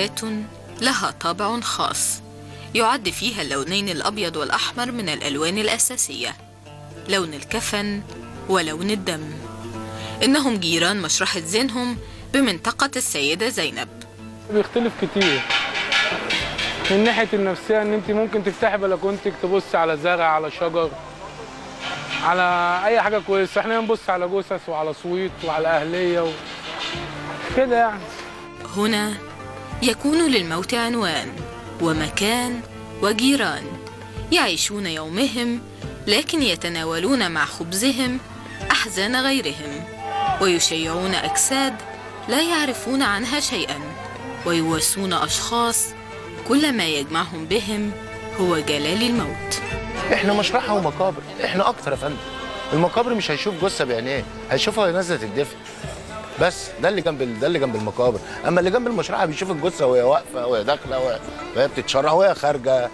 حياة لها طابع خاص يعد فيها اللونين الأبيض والأحمر من الألوان الأساسية لون الكفن ولون الدم إنهم جيران مشرحة زينهم بمنطقة السيدة زينب بيختلف كتير من ناحيه النفسيه ان انت ممكن تفتحي بلكونتك تبص على زرع على شجر على اي حاجه كويسه احنا بنبص على جثث وعلى صويت وعلى اهليه و... كده يعني هنا يكون للموت عنوان ومكان وجيران يعيشون يومهم لكن يتناولون مع خبزهم احزان غيرهم ويشيعون اجساد لا يعرفون عنها شيئا ويواسون اشخاص كل ما يجمعهم بهم هو جلال الموت احنا مشرحه ومقابر احنا اكتر يا فندم المقابر مش هيشوف جثه بعينيه هيشوفها وهي نازله تدفن بس ده اللي جنب ده اللي جنب المقابر اما اللي جنب المشرحه بيشوف الجثه وهي واقفه وهي داخله وهي وهي بتتشرح وهي خارجه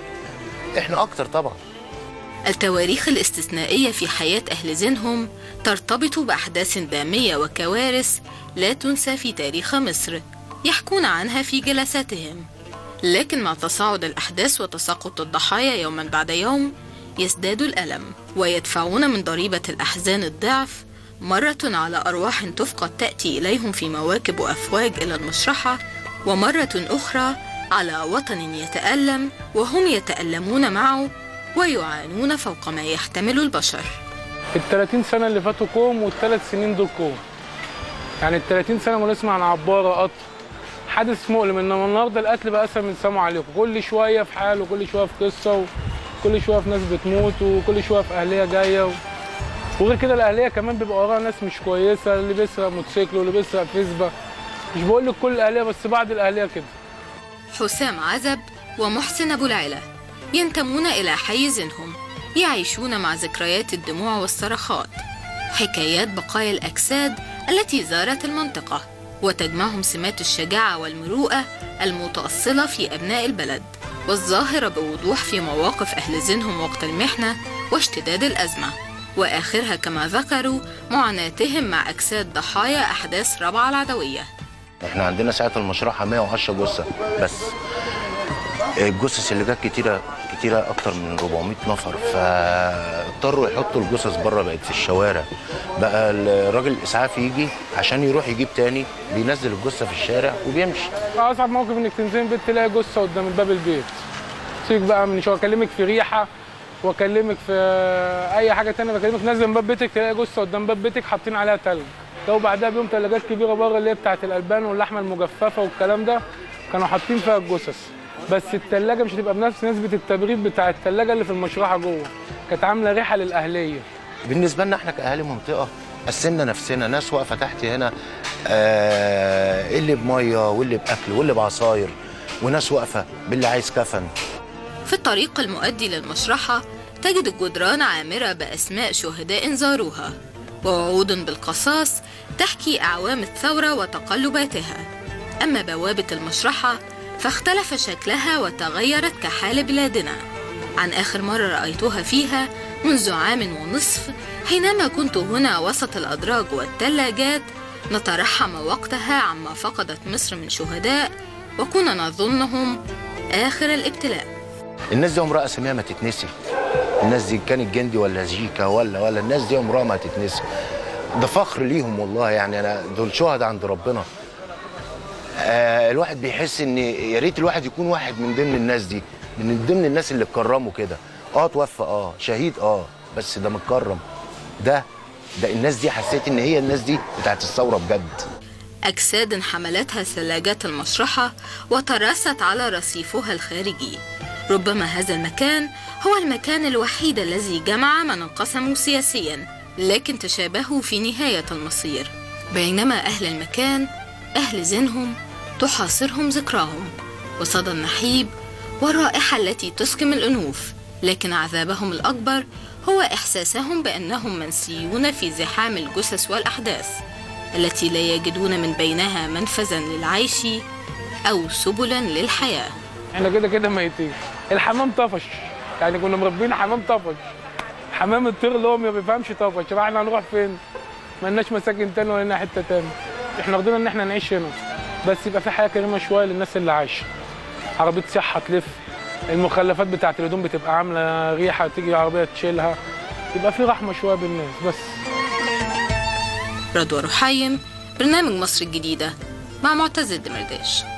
احنا اكتر طبعا التواريخ الاستثنائية في حياة أهل زينهم ترتبط بأحداث دامية وكوارث لا تنسى في تاريخ مصر يحكون عنها في جلساتهم لكن مع تصاعد الأحداث وتساقط الضحايا يوما بعد يوم يزداد الألم ويدفعون من ضريبة الأحزان الضعف مرة على أرواح تفقد تأتي إليهم في مواكب وأفواج إلى المشرحة ومرة أخرى على وطن يتألم وهم يتألمون معه ويعانون فوق ما يحتمل البشر ال 30 سنه اللي فاتوا كوم والثلاث سنين دول كوم يعني ال 30 سنه ما نسمع عن عباره قطر حادث مؤلم انما النهارده القتل بقى اسهل من سلام عليكم كل شويه في حال وكل شويه في قصه وكل شويه في ناس بتموت وكل شويه في اهليه جايه و... وغير كده الاهليه كمان بيبقى وراها ناس مش كويسه اللي بيسرق موتوسيكل واللي بيسرق فيسبا مش بقول لك كل الاهليه بس بعض الاهليه كده حسام عزب ومحسن أبو العلا ينتمون إلى حي زينهم يعيشون مع ذكريات الدموع والصرخات حكايات بقايا الأجساد التي زارت المنطقة وتجمعهم سمات الشجاعة والمروءة المتأصلة في أبناء البلد والظاهرة بوضوح في مواقف أهل زينهم وقت المحنة واشتداد الأزمة وآخرها كما ذكروا معاناتهم مع أجساد ضحايا أحداث ربع العدوية احنا عندنا ساعه المشرحه 110 جثه بس الجثث اللي جت كتيره كتيره اكتر من 400 نفر فاضطروا يحطوا الجثث بره بقت في الشوارع بقى الراجل الاسعاف يجي عشان يروح يجيب تاني بينزل الجثه في الشارع وبيمشي اصعب موقف انك تنزلي البيت تلاقي جثه قدام باب البيت سيبك بقى من شو اكلمك في ريحه واكلمك في اي حاجه تانية بكلمك نازل من باب بيتك تلاقي جثه قدام باب بيتك حاطين عليها تلج لو بعدها بيوم ثلاجات كبيره بره اللي هي بتاعت الالبان واللحمه المجففه والكلام ده كانوا حاطين فيها الجثث بس الثلاجه مش هتبقى بنفس نسبه التبريد بتاع الثلاجه اللي في المشرحه جوه كانت عامله ريحه للاهليه بالنسبه لنا احنا كاهالي منطقه قسمنا نفسنا ناس واقفه تحت هنا آه اللي بميه واللي باكل واللي بعصاير وناس واقفه باللي عايز كفن في الطريق المؤدي للمشرحة تجد الجدران عامرة بأسماء شهداء زاروها ووعود بالقصاص تحكي أعوام الثورة وتقلباتها أما بوابة المشرحة فاختلف شكلها وتغيرت كحال بلادنا عن آخر مرة رأيتها فيها منذ عام ونصف حينما كنت هنا وسط الأدراج والثلاجات نترحم وقتها عما فقدت مصر من شهداء وكنا نظنهم آخر الابتلاء الناس دي عمرها اساميها ما تتنسي الناس دي كانت جندي ولا زيكا ولا ولا الناس دي عمرها ما تتنسي ده فخر ليهم والله يعني انا دول شهداء عند ربنا آه الواحد بيحس ان يا ريت الواحد يكون واحد من ضمن الناس دي من ضمن الناس اللي اتكرموا كده اه توفى اه شهيد اه بس ده متكرم ده ده الناس دي حسيت ان هي الناس دي بتاعت الثوره بجد أجساد حملتها ثلاجات المشرحة وتراست على رصيفها الخارجي ربما هذا المكان هو المكان الوحيد الذي جمع من انقسموا سياسيا لكن تشابهوا في نهاية المصير بينما أهل المكان أهل زينهم تحاصرهم ذكراهم وصدى النحيب والرائحة التي تسكم الأنوف لكن عذابهم الأكبر هو إحساسهم بأنهم منسيون في زحام الجثث والأحداث التي لا يجدون من بينها منفذا للعيش أو سبلا للحياة احنا كده كده ميتين الحمام طفش يعني كنا مربين حمام طفش حمام الطير اللي هو ما بيفهمش طفش راح احنا هنروح فين ملناش مساكن تاني ولا لنا حته تاني احنا رضينا ان احنا نعيش هنا بس يبقى في حياه كريمه شويه للناس اللي عايشه عربيه صحه تلف المخلفات بتاعت الهدوم بتبقى عامله ريحه تيجي عربيه تشيلها يبقى في رحمه شويه بالناس بس رضوى رحيم برنامج مصر الجديدة مع معتز الدمرداش